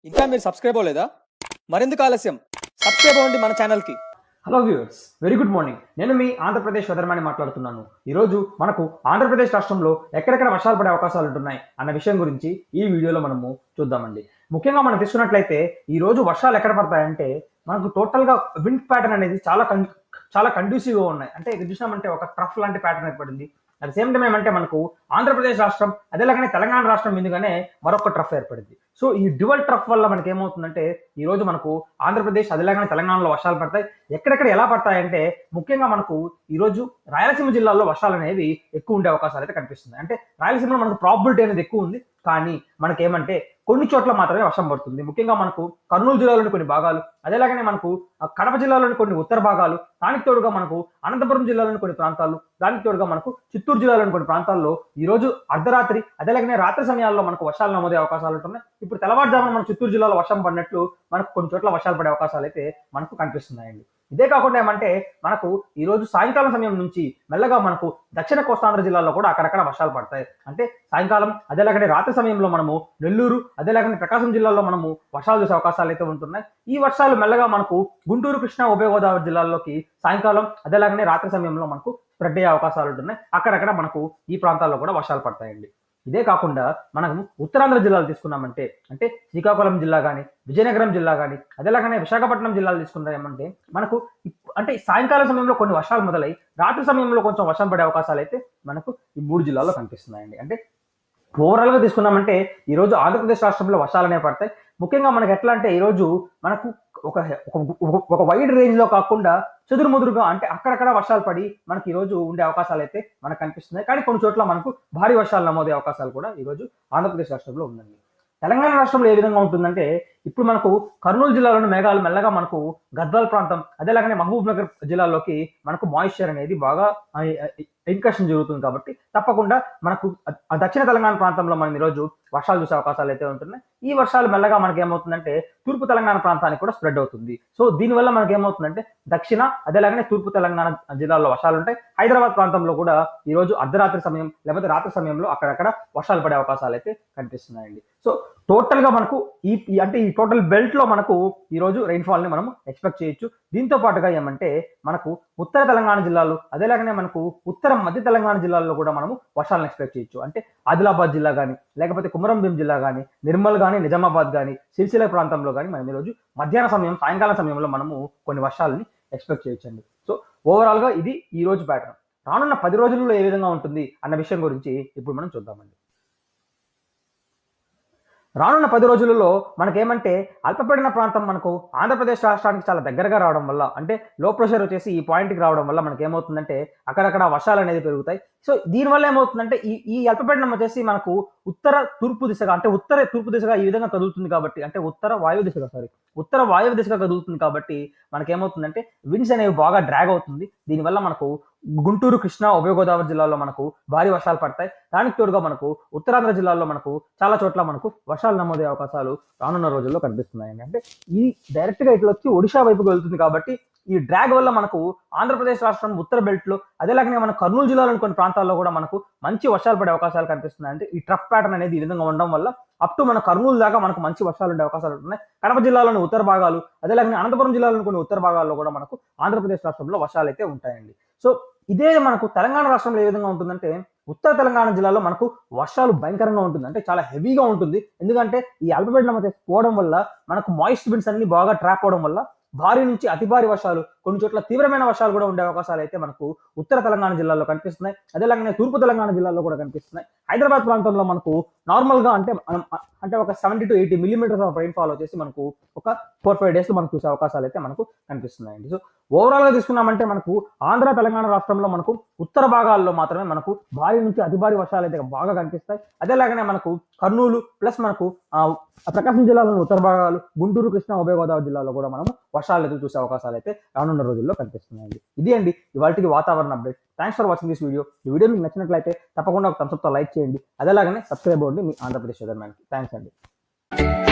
ఇంకా మీరు సబ్స్క్రైబ్ అవ్వలేదా మరెందుకు ఆలస్యం సబ్స్క్రైబ్ అవ్వండి మన ఛానల్కి hello viewers very good morning నేను మీ ఆంధ్రప్రదేశ్ వెదర్మాని మాట్లాడుతున్నాను ఈరోజు మనకు ఆంధ్రప్రదేశ్ రాష్ట్రంలో ఎక్కడెక్కడ వర్షాలు పడే అవకాశాలు ఉంటున్నాయి అన్న విషయం గురించి ఈ వీడియోలో మనము చూద్దామండి ముఖ్యంగా మనం తీసుకున్నట్లయితే ఈ రోజు వర్షాలు ఎక్కడ పడతాయంటే మనకు టోటల్గా విండ్ ప్యాటర్న్ అనేది చాలా కన్ చాలా కండ్యూసివ్గా ఉన్నాయి అంటే ఇది చూసినామంటే ఒక ట్రఫ్ లాంటి ప్యాటర్న్ ఏర్పడింది అట్ సేమ్ టైం ఏమంటే మనకు ఆంధ్రప్రదేశ్ రాష్ట్రం అదేలాగానే తెలంగాణ రాష్ట్రం మీదుగానే మరొక ట్రఫ్ ఏర్పడింది సో ఈ డ్యువల్ ట్రఫ్ వల్ల మనకి ఏమవుతుందంటే ఈ రోజు మనకు ఆంధ్రప్రదేశ్ అదేలాగానే తెలంగాణలో వర్షాలు పడతాయి ఎక్కడెక్కడ ఎలా పడతాయంటే ముఖ్యంగా మనకు ఈ రోజు రాయలసీమ జిల్లాలో వర్షాలు అనేవి ఎక్కువ ఉండే అవకాశాలు అయితే కనిపిస్తుంది అంటే రాయలసీమలో మనకు ప్రాబిలిటీ అనేది ఎక్కువ ఉంది కానీ మనకేమంటే కొన్ని చోట్ల మాత్రమే వర్షం పడుతుంది ముఖ్యంగా మనకు కర్నూలు జిల్లాలోని కొన్ని భాగాలు అదేలాగానే మనకు ఆ, కడప జిల్లాలోని కొన్ని ఉత్తర భాగాలు దానికి తోడుగా మనకు అనంతపురం జిల్లాలోని కొన్ని ప్రాంతాలు దానికి తోడుగా మనకు చిత్తూరు జిల్లాలోని కొన్ని ప్రాంతాల్లో ఈ రోజు అర్ధరాత్రి అదేలాగానే రాత్రి సమయాల్లో మనకు వర్షాలు నమోదే అవకాశాలు ఉంటున్నాయి ఇప్పుడు తెల్లవారుజామున మన చిత్తూరు జిల్లాలో వర్షం పడినట్లు మనకు కొన్ని చోట్ల వర్షాలు పడే అవకాశాలు అయితే మనకు కనిపిస్తున్నాయండి ఇదే కాకుండా ఏమంటే మనకు ఈ రోజు సాయంకాలం సమయం నుంచి మెల్లగా మనకు దక్షిణ కోస్తాంధ్ర జిల్లాలో కూడా అక్కడక్కడ వర్షాలు పడతాయి అంటే సాయంకాలం అదేలాగనే రాత్రి సమయంలో మనము నెల్లూరు అదేలాగనే ప్రకాశం జిల్లాలో మనము వర్షాలు చూసే అవకాశాలు అయితే ఉంటున్నాయి ఈ వర్షాలు మెల్లగా మనకు గుంటూరు కృష్ణా ఉభయ గోదావరి జిల్లాల్లోకి సాయంకాలం అదేలాగనే రాత్రి సమయంలో మనకు స్ప్రెడ్ అయ్యే అవకాశాలు ఉంటున్నాయి అక్కడక్కడ మనకు ఈ ప్రాంతాల్లో కూడా వర్షాలు పడతాయండి ఇదే కాకుండా మనము ఉత్తరాంధ్ర జిల్లాలు తీసుకున్నామంటే అంటే శ్రీకాకుళం జిల్లా కానీ విజయనగరం జిల్లా కానీ అదేలాగానే విశాఖపట్నం జిల్లాలు తీసుకున్నామంటే మనకు ఇప్- అంటే సాయంకాలం సమయంలో కొన్ని వర్షాలు మొదలై రాత్రి సమయంలో కొంచెం వర్షం పడే అవకాశాలు అయితే మనకు ఈ మూడు జిల్లాల్లో కనిపిస్తున్నాయండి అంటే ఓవరాల్ గా తీసుకున్నామంటే ఈ రోజు ఆంధ్రప్రదేశ్ రాష్ట్రంలో వర్షాలు అనేవి పడతాయి ముఖ్యంగా మనకి ఎట్లా అంటే ఈ రోజు మనకు ఒక ఒక- ఒక వైడ్ రేంజ్ లో కాకుండా చెదురుముదురుగా అంటే అక్కడక్కడ వర్షాలు పడి మనకి ఈ రోజు ఉండే అవకాశాలు అయితే మనకు కనిపిస్తున్నాయి కానీ కొన్ని చోట్ల మనకు భారీ వర్షాలు నమోదే అవకాశాలు కూడా ఈ రోజు ఆంధ్రప్రదేశ్ రాష్ట్రంలో ఉందండి తెలంగాణ రాష్ట్రంలో ఏ విధంగా ఉంటుందంటే ఇప్పుడు మనకు కర్నూలు జిల్లాలోని మేఘాలు మెల్లగా మనకు గద్వాల్ ప్రాంతం అదేలాగానే మహబూబ్ నగర్ జిల్లాలోకి మనకు మాయిశ్చర్ అనేది బాగా ఇన్కర్షన్ జరుగుతుంది కాబట్టి తప్పకుండా మనకు ఆ- ఆ దక్షిణ తెలంగాణ ప్రాంతంలో మనం ఈరోజు వర్షాలు చూసే అవకాశాలు అయితే ఉంటున్నాయి ఈ వర్షాలు మెల్లగా మనకి ఏమవుతుందంటే తూర్పు తెలంగాణ ప్రాంతానికి కూడా స్ప్రెడ్ అవుతుంది సో దీనివల్ల మనకి ఏమవుతుందంటే దక్షిణ అదేలాగానే తూర్పు తెలంగాణ జిల్లాల్లో వర్షాలు ఉంటాయి హైదరాబాద్ ప్రాంతంలో కూడా ఈ రోజు అర్ధరాత్రి సమయం లేకపోతే రాత్రి సమయంలో అక్కడక్కడ వర్షాలు పడే అవకాశాలు అయితే కనిపిస్తున్నాయండి సో టోటల్ గా మనకు ఈ ఈ- అంటే ఈ టోటల్ బెల్ట్ లో మనకు ఈ రోజు రైన్ఫాల్ ని మనం ఎక్స్పెక్ట్ చేయొచ్చు దీంతో పాటుగా ఏమంటే మనకు ఉత్తర తెలంగాణ జిల్లాలు అదేలాగానే మనకు ఉత్తర మధ్య తెలంగాణ జిల్లాల్లో కూడా మనము వర్షాలను ఎక్స్పెక్ట్ చేయొచ్చు అంటే ఆదిలాబాద్ జిల్లా కానీ లేకపోతే కుమరంభీం జిల్లా కానీ నిర్మల్ కానీ నిజామాబాద్ కానీ సిరిసిల్ల ప్రాంతంలో కానీ మనం ఈరోజు మధ్యాహ్న సమయం సాయంకాలం సమయంలో మనము కొన్ని వర్షాలని ఎక్స్పెక్ట్ చేయొచ్చండి సో ఓవరాల్ గా ఇది ఈ రోజు ప్యాటర్న్ రానున్న పది రోజుల్లో ఏ విధంగా ఉంటుంది అన్న విషయం గురించి ఇప్పుడు మనం చూద్దామండి రానున్న పది రోజులలో మనకేమంటే అల్పపీడన ప్రాంతం మనకు ఆంధ్రప్రదేశ్ రాష్ట్రానికి చాలా దగ్గరగా రావడం వల్ల అంటే లో ప్రెషర్ వచ్చేసి ఈ పాయింట్కి రావడం వల్ల మనకి ఏమవుతుందంటే అక్కడక్కడ వర్షాలు అనేది పెరుగుతాయి సో దీనివల్ల ఏమవుతుందంటే ఈ ఈ అల్పపీడనం వచ్చేసి మనకు ఉత్తర తూర్పు దిశగా అంటే ఉత్తర తూర్పు దిశగా ఈ విధంగా కదులుతుంది కాబట్టి అంటే ఉత్తర వాయువు దిశగా సారీ ఉత్తర వాయువు దిశగా కదులుతుంది కాబట్టి మనకేమవుతుందంటే విండ్స్ అనేవి బాగా డ్రాగ్ అవుతుంది దీనివల్ల మనకు గుంటూరు కృష్ణా ఉభయ గోదావరి జిల్లాలో మనకు భారీ వర్షాలు పడతాయి దానికి తోడుగా మనకు ఉత్తరాంధ్ర జిల్లాల్లో మనకు చాలా చోట్ల మనకు వర్షాలు నమోదే అవకాశాలు రానున్న రోజుల్లో కనిపిస్తున్నాయండి అంటే ఇది డైరెక్ట్ గా ఇట్లా వచ్చి ఒడిషా వైపుకి వెళ్తుంది కాబట్టి ఈ డ్రాగ్ వల్ల మనకు ఆంధ్రప్రదేశ్ రాష్ట్రం ఉత్తర బెల్ట్ లో అదేలాగానే మన కర్నూలు జిల్లాలోని కొన్ని ప్రాంతాల్లో కూడా మనకు మంచి వర్షాలు పడే అవకాశాలు కనిపిస్తున్నాయి అంటే ఈ ట్రఫ్ ప్యాటర్న్ అనేది ఈ విధంగా ఉండడం వల్ల అప్ టు మన కర్నూలు దాకా మనకు మంచి వర్షాలు ఉండే అవకాశాలు ఉన్నాయి కడప జిల్లాలోని ఉత్తర భాగాలు అదేలాగానే అనంతపురం జిల్లాలోని కొన్ని ఉత్తర భాగాల్లో కూడా మనకు ఆంధ్రప్రదేశ్ రాష్ట్రంలో వర్షాలు అయితే ఉంటాయండి సో ఇదే మనకు తెలంగాణ రాష్ట్రంలో ఏ విధంగా ఉంటుందంటే ఉత్తర తెలంగాణ జిల్లాలో మనకు వర్షాలు భయంకరంగా ఉంటుంది అంటే చాలా హెవీగా ఉంటుంది ఎందుకంటే ఈ అల్పపీడనం అయితే పోవడం వల్ల మనకు మాయిస్ట్ విండ్స్ అన్ని బాగా ట్రాప్ అవడం వల్ల భారీ నుంచి అతి భారీ వర్షాలు కొన్ని చోట్ల తీవ్రమైన వర్షాలు కూడా ఉండే అవకాశాలు అయితే మనకు ఉత్తర తెలంగాణ జిల్లాలో కనిపిస్తున్నాయి అదేలాగానే తూర్పు తెలంగాణ జిల్లాలో కూడా కనిపిస్తున్నాయి హైదరాబాద్ ప్రాంతంలో మనకు నార్మల్ గా అంటే మనం అంటే ఒక seventy to eighty millimetres of rainfall వచ్చేసి మనకు ఒక ఫోర్ ఫైవ్ డేస్ లో మనకు చూసే అవకాశాలు అయితే మనకు కనిపిస్తున్నాయండి సో ఓవరాల్ గా తీసుకున్నామంటే మనకు ఆంధ్ర తెలంగాణ రాష్ట్రంలో మనకు ఉత్తర భాగాల్లో మాత్రమే మనకు భారీ నుంచి అతి భారీ వర్షాలు అయితే బాగా కనిపిస్తాయి అదేలాగానే మనకు కర్నూలు ప్లస్ మనకు ఆ, ప్రకాశం జిల్లాలోని ఉత్తర భాగాలు గుంటూరు కృష్ణా ఉభయ గోదావరి జిల్లాలో కూడా మనం వర్షాలు ఎదురు చూసే అవకాశాలు అయితే రానున్న రోజుల్లో కనిపిస్తున్నాయండి ఇది అండి ఇవాళకి వాతావరణ update thanks for watching this video ఈ వీడియో మీకు నచ్చినట్లయితే తప్పకుండా ఒక thumbs up తో లైక్ చేయండి అదేలాగానే సబ్స్క్రైబ్ అవ్వండి మీ ఆంధ్రప్రదేశ్ మ్యాన్కి థ్యాంక్స్ అండి